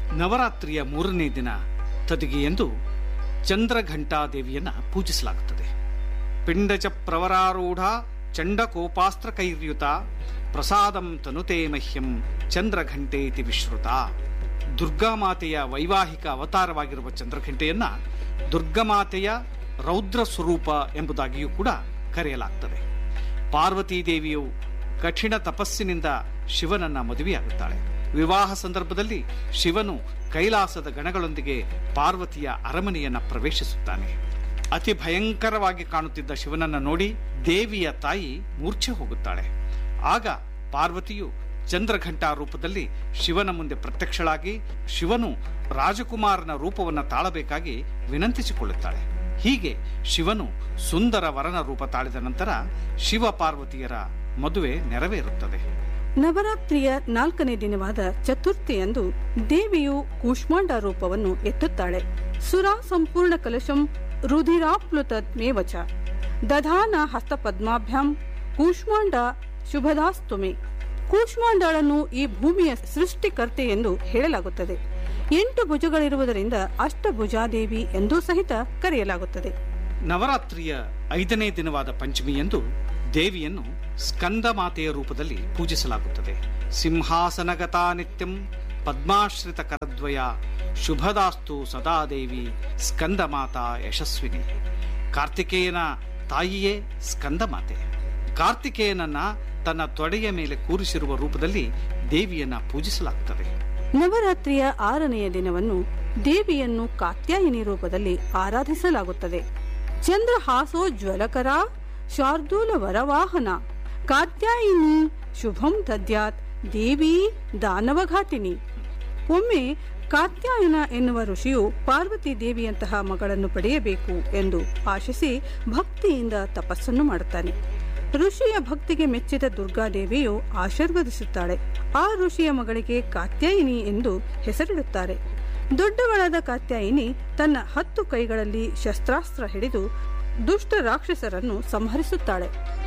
ನವರಾತ್ರಿಯ ಮೂರನೇ ದಿನ ತದಿಗೆಯೆಂದು ಚಂದ್ರಘಂಟಾದೇವಿಯನ್ನ ಪೂಜಿಸಲಾಗುತ್ತದೆ ಪಿಂಡಚ ಪ್ರವರಾರೂಢ ಚಂಡಕೋಪಾಸ್ತ್ರ ಕೈರ್ಯುತ ಪ್ರಸಾದಂ ತನುತೆ ಮಹ್ಯಂ ಚಂದ್ರಘಂಟೇತಿ ವಿಶ್ರುತ ದುರ್ಗಾಮಾತೆಯ ವೈವಾಹಿಕ ಅವತಾರವಾಗಿರುವ ಚಂದ್ರಘಂಟೆಯನ್ನ ದುರ್ಗಮಾತೆಯ ರೌದ್ರ ಸ್ವರೂಪ ಎಂಬುದಾಗಿಯೂ ಕೂಡ ಕರೆಯಲಾಗ್ತದೆ ಪಾರ್ವತೀ ದೇವಿಯು ಕಠಿಣ ತಪಸ್ಸಿನಿಂದ ಶಿವನನ್ನ ಮದುವೆಯಾಗುತ್ತಾಳೆ ವಿವಾಹ ಸಂದರ್ಭದಲ್ಲಿ ಶಿವನು ಕೈಲಾಸದ ಗಣಗಳೊಂದಿಗೆ ಪಾರ್ವತಿಯ ಅರಮನೆಯನ್ನ ಪ್ರವೇಶಿಸುತ್ತಾನೆ ಅತಿ ಭಯಂಕರವಾಗಿ ಕಾಣುತ್ತಿದ್ದ ಶಿವನನ್ನ ನೋಡಿ ದೇವಿಯ ತಾಯಿ ಮೂರ್ಛೆ ಹೋಗುತ್ತಾಳೆ ಆಗ ಪಾರ್ವತಿಯು ಚಂದ್ರಘಂಟಾ ರೂಪದಲ್ಲಿ ಶಿವನ ಮುಂದೆ ಪ್ರತ್ಯಕ್ಷಳಾಗಿ ಶಿವನು ರಾಜಕುಮಾರನ ರೂಪವನ್ನು ತಾಳಬೇಕಾಗಿ ವಿನಂತಿಸಿಕೊಳ್ಳುತ್ತಾಳೆ ಹೀಗೆ ಶಿವನು ಸುಂದರ ವರನ ರೂಪ ತಾಳಿದ ನಂತರ ಶಿವ ಪಾರ್ವತಿಯರ ಮದುವೆ ನೆರವೇರುತ್ತದೆ ನವರಾತ್ರಿಯ ನಾಲ್ಕನೇ ದಿನವಾದ ಚತುರ್ಥಿಯಂದು ದೇವಿಯು ಕೂಷ್ಮಾಂಡ ರೂಪವನ್ನು ಎತ್ತುತ್ತಾಳೆ ಸುರಾ ಸಂಪೂರ್ಣ ಕಲಶಂ ರುಧಿರಾಪ್ಲುತಮೇವ ಚ ದಧಾನ ಹಸ್ತಪದ್ಮಾಭ್ಯಾಂ ಕೂಷ್ಮಾಂಡ ಶುಭದಾಸ್ತುಮೆ ಕೂಷ್ಮಾಂಡಳನ್ನು ಈ ಭೂಮಿಯ ಸೃಷ್ಟಿಕರ್ತೆ ಎಂದು ಹೇಳಲಾಗುತ್ತದೆ ಎಂಟು ಭುಜಗಳಿರುವುದರಿಂದ ಅಷ್ಟಭುಜಾದೇವಿ ಎಂದೂ ಸಹಿತ ಕರೆಯಲಾಗುತ್ತದೆ ನವರಾತ್ರಿಯ ಐದನೇ ದಿನವಾದ ಪಂಚಮಿಯಂದು ದೇವಿಯನ್ನು ಸ್ಕಂದ ಮಾತೆಯ ರೂಪದಲ್ಲಿ ಪೂಜಿಸಲಾಗುತ್ತದೆ ಸಿಂಹಾಸನಗತಾ ನಿತ್ಯಂ ಪದ್ಮಾಶ್ರಿತ ಕರದ್ವಯ ಶುಭದಾಸ್ತು ಸದಾದೇವಿ ಸ್ಕಂದ ಮಾತಾ ಯಶಸ್ವಿನಿ ಕಾರ್ತಿಕೇಯನ ತಾಯಿಯೇ ಸ್ಕಂದ ಮಾತೆ ಕಾರ್ತಿಕೇಯನನ್ನ ತನ್ನ ತೊಡೆಯ ಮೇಲೆ ಕೂರಿಸಿರುವ ರೂಪದಲ್ಲಿ ದೇವಿಯನ್ನ ಪೂಜಿಸಲಾಗುತ್ತದೆ ನವರಾತ್ರಿಯ ಆರನೆಯ ದಿನವನ್ನು ದೇವಿಯನ್ನು ಕಾತ್ಯಾಯಿನಿ ರೂಪದಲ್ಲಿ ಆರಾಧಿಸಲಾಗುತ್ತದೆ ಚಂದ್ರಹಾಸೋಜ್ವಲಕರ ಶಾರ್ದೂಲ ವರವಾಹನ ಕಾತ್ಯಾಯಿನಿ ಶುಭಂ ದದ್ಯಾತ್ ದೇವಿ ದಾನವಘಾತಿನಿ ಒಮ್ಮೆ ಕಾತ್ಯಾಯನ ಎನ್ನುವ ಋಷಿಯು ಪಾರ್ವತಿ ದೇವಿಯಂತಹ ಮಗಳನ್ನು ಪಡೆಯಬೇಕು ಎಂದು ಆಶಿಸಿ ಭಕ್ತಿಯಿಂದ ತಪಸ್ಸನ್ನು ಮಾಡುತ್ತಾನೆ ಋಷಿಯ ಭಕ್ತಿಗೆ ಮೆಚ್ಚಿದ ದುರ್ಗಾದೇವಿಯು ಆಶೀರ್ವದಿಸುತ್ತಾಳೆ ಆ ಋಷಿಯ ಮಗಳಿಗೆ ಕಾತ್ಯಾಯಿನಿ ಎಂದು ಹೆಸರಿಡುತ್ತಾರೆ ದೊಡ್ಡವಳಾದ ಕಾತ್ಯಾಯಿನಿ ತನ್ನ ಹತ್ತು ಕೈಗಳಲ್ಲಿ ಶಸ್ತ್ರಾಸ್ತ್ರ ಹಿಡಿದು ದುಷ್ಟ ರಾಕ್ಷಸರನ್ನು ಸಂಹರಿಸುತ್ತಾಳೆ